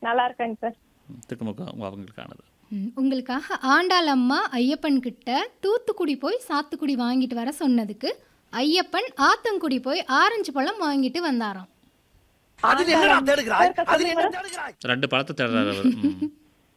நல்லா இருக்காங்க சார் ம், திக்குமுக உங்க அவங்களுக்கானது ம், உங்களுக்காக ஆண்டாள் அம்மா ஐயப்பன் கிட்ட தூத்துக்குடி போய் சாத்துக்குடி வாங்கிட்டு வர சொன்னதுக்கு ஐயப்பன் ஆத்தங்குடி போய் ஆரஞ்சு பழம் வாங்கிட்டு வந்தாராம் அதில் என்ன நான் தேடுகிறாய் அதில் என்ன தேடுகிறாய் ரெண்டு பழத்தை தேடுறாரு அவர் ம்.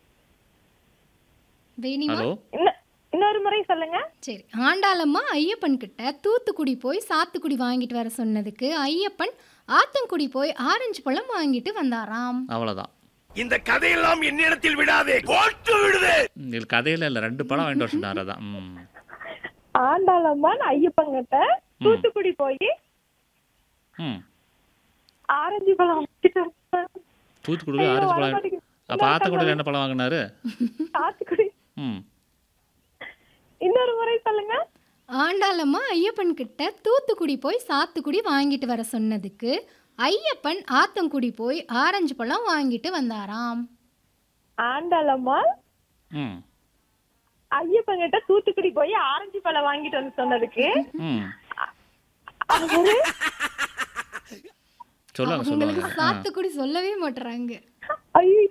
வேணிமா ஹலோ இன்ன- இன்னொரு முறை சொல்லுங்க சரி ஆண்டாளம்மா ஐயப்பன் கிட்ட தூத்துக்குடி போய் சாத்துக்குடி வாங்கிட்டு வர சொன்னதுக்கு ஐயப்பன் ஆத்தங்குடி போய் ஆரஞ்சு பழம் வாங்கிட்டு வந்தாராம் அவ்வளோதான் இந்த கதையெல்லாம் என்னிடத்தில் விடாதே போட்டு விடுதே இது கதையில இல்லை ரெண்டு பழம் வாங்கிட்டு வர சொன்னார் அதான் ம் ஆண்டாளம்மான் ஐயப்பங்கிட்ட தூத்துக்குடி போய் ம் ஆரஞ்சு பழம் வாங்கிட்டு வந்தாங்க. தூத்துக்குடி ஐயோ, ஆரஞ்சு வர பழம் மாட்டேங்குது. அப்போ ஆத்தக்குடியில் என்ன பழம் வாங்கினாரு சாத்துக்குடி ம் இன்னொரு முறை சொல்லுங்க ஆண்டாளம்மா ஐயப்பன் கிட்ட தூத்துக்குடி போய் சாத்துக்குடி வாங்கிட்டு வர சொன்னதுக்கு ஐயப்பன் ஆத்தங்குடி போய் ஆரஞ்சு பழம் வாங்கிட்டு வந்தாராம் ஆண்டாளம்மாள் ம் ஐயப்பங்கிட்ட தூத்துக்குடி போய் ஆரஞ்சு பழம் வாங்கிட்டு வந்து சொன்னதுக்கு ம் அவரு சொல்லுவாங்க உங்களுக்கு சொல்லுவாங்க ஆ. சாத்துக்குடி சொல்லவே மாட்டுறாங்க ஐயோ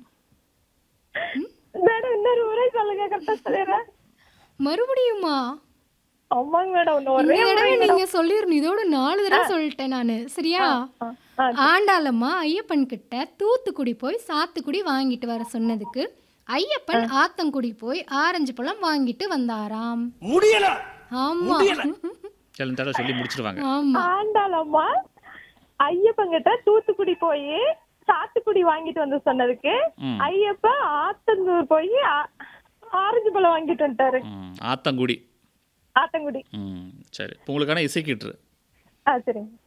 மேடம் இன்னொரு முறை சொல்லுங்க கரெக்டா சொல்லிடுறேன் மறுபடியுமா ஆமாங்க மேடம் இன்னும் இந்த ஒரே முறை தடவை நீங்க சொல்லிடணும் இதோட நாலு தடவை சொல்லிட்டேன் நானு சரியா ஆ, ஆ. ஆண்டாளம்மா ஐயப்பன் கிட்ட தூத்துக்குடி போய் சாத்துக்குடி வாங்கிட்டு வர சொன்னதுக்கு ஐயப்பன் ஆத்தங்குடி போய் ஆரஞ்சு பழம் வாங்கிட்டு வந்தாராம் முடியல ஆமா சரி இந்த தடவை சொல்லி முடிச்சிருவாங்க ஆமா ஆண்டாளம்மா ஐயப்பங்கிட்ட தூத்துக்குடி போய் சாத்துக்குடி வாங்கிட்டு வந்து சொன்னதுக்கு ம். ஐயப்பன் ஆத்தந்தூர் போய் ஆ- ஆரஞ்சு பழம் வாங்கிட்டு வந்துட்டாரு ம் ஆத்தங்குடி ஆத்தங்குடி ம் சரி இப்போ உங்களுக்கான இசைக்கிட்டு ஆ சரிங்க